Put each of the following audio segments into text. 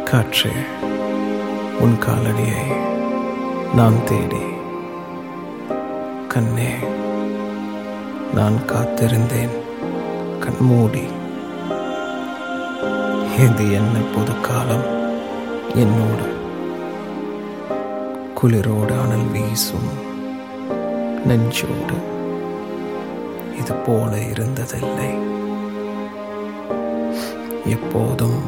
காற்றே உன் காலடியை நான் தேடி கண்ணே நான் காத்திருந்தேன் கண்மூடி இது என்ன பொது காலம் என்னோடு குளிரோடு அனல் வீசும் நெஞ்சோடு இது போல இருந்ததில்லை எப்போதும்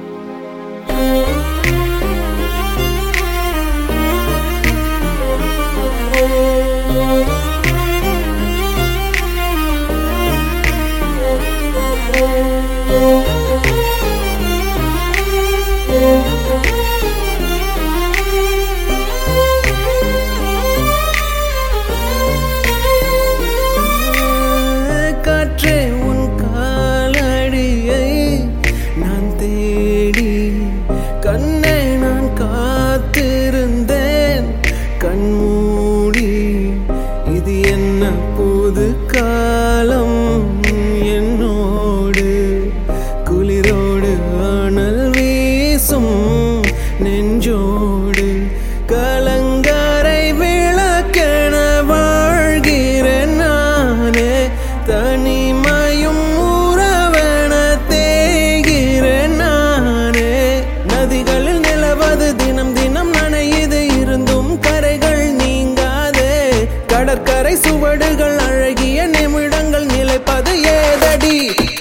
காற்றே உன் காலடியை நான் தேடி கண்ணை நான் காத்திருந்தேன் கண்மூடி இது என்ன புது காலம் என்னோடு குளிரோடு அனல் வீசும் நெஞ்சோடு கலங்கரை விளக்கென வாழ்கிறேன் நானே தனிமையும் உறவென தேய்கிறேன் நானே நதிகளில் நிலவது தினம் தினம் நனையுது இருந்தும் கரைகள் நீங்காதே கடற்கரை சுவடுகள் அழகிய நிமிடங்கள் நிலைப்பது ஏதடி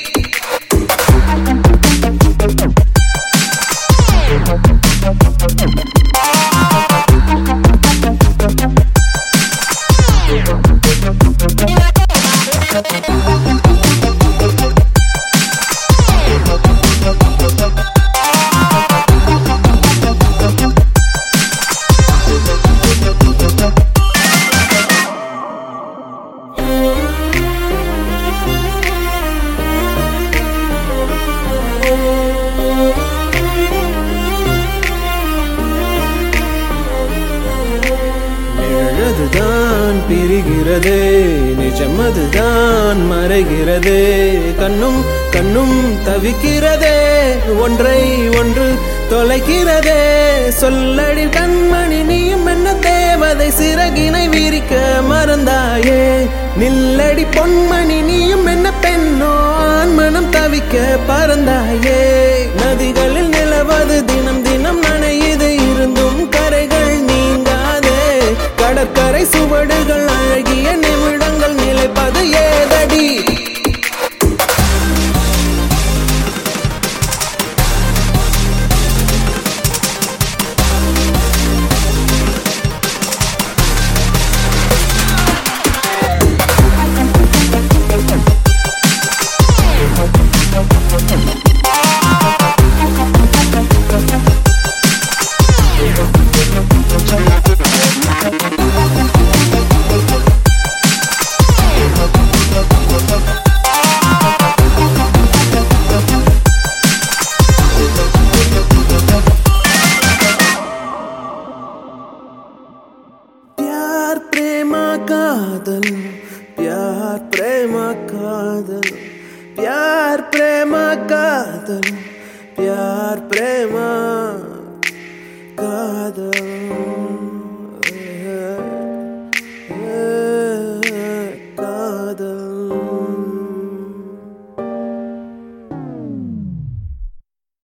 நிழதுதான் பிரிகிறதே நிஜம் அதுதான் மறைகிறதே கண்ணும் கண்ணும் தவிக்கிறதே ஒன்றை ஒன்று தொலைக்கிறதே சொல்லடி கண்மணி நீயும் என்ன தேவதை சிறகினை விரிக்க மறந்தாயே நில்லடி பொன்மணி நீயும் என்ன பெண்ணோ ஆண் மனம் தவிக்க பறந்தாயே நதிகளில் நிலவது தினம் தினம் நனையுது இருந்தும் கரைகள் நீங்காதே கடற்கரை சுவடுகள் அழகிய நிமிடங்கள் நிலைப்பது ஏதடி प्यार प्रेमा कादल प्यार प्रेमा कादल प्यार प्रेमा कादल प्यार प्रेमा